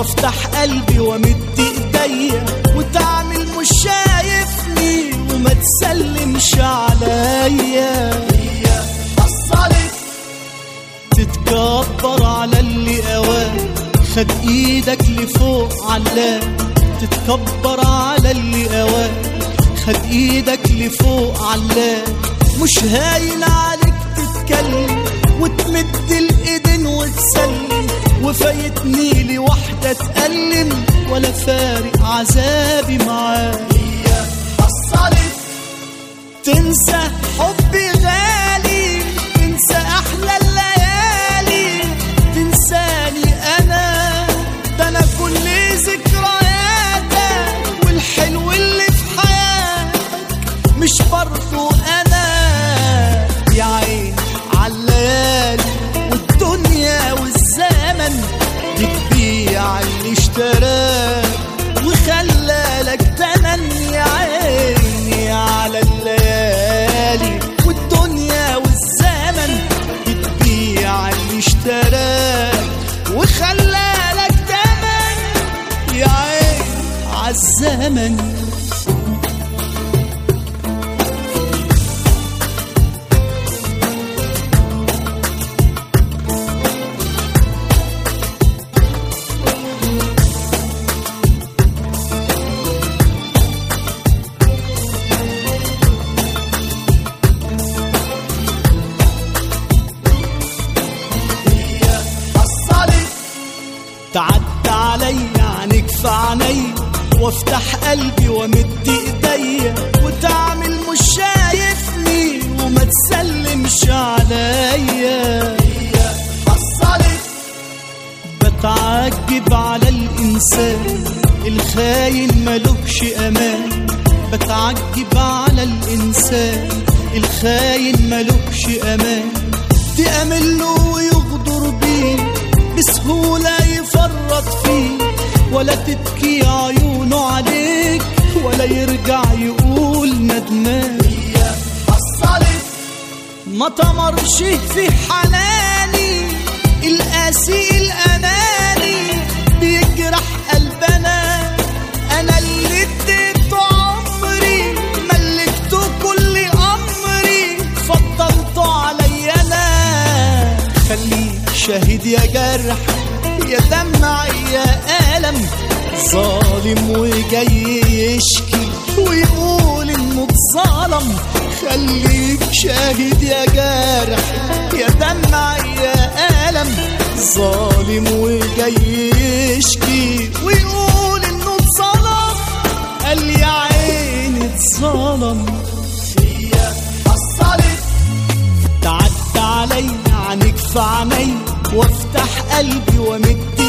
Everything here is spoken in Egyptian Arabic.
وافتح قلبي وامد ايديا وتعمل مش شايفني وما تسلمش عليا هي حصلت تتكبر على اللي اواه خد ايدك لفوق علاه تتكبر على اللي اواه خد ايدك لفوق علاه مش هاين عليك تتكلم وتمد الايدين وتسلم وفايتني لي واحدة تألم ولا فارق عذابي معاه هي حصلت تنسى حبي غالي تنسى احلى الليالي تنساني انا ده انا كل ذكرياتك والحلو اللي في حياتك مش برضو انا يا عين عالليالي والدنيا والزمن بتبيع اللي اشتراك وخلالك تمن يا عيني على الليالي والدنيا والزمن بتبيع اللي اشتراك وخلالك تمن يا عيني عالزمن هي حصلت تعدى عليا عنك في عيني وافتح قلبي وامد ايديا وتعمل مش شايفني وما تسلمش عليا هي حصلت بتعجب على الإنسان الخاين ملوكش أمان بتعجب على الإنسان الخاين ملوكش أمان تأمل له ويغدر بيه بسهولة يفرط فيه ولا تبكي عيونه عليك ولا يرجع يقول ندمان هي حصلت ما تمرش في حناني القاسي الأناني بيجرح قلبنا أنا اللي اديته عمري ملكته كل أمري فضلته عليا أنا خليك شاهد يا جرح يا دمع يا ألم ظالم وجاي يشكي ويقول انه اتظلم خليك شاهد يا جارح يا دمع يا ألم ظالم وجاي يشكي ويقول انه اتظلم قال يا عيني اتظلم هي حصلت تعدى علي عنك في عيني وافتح قلبي وامد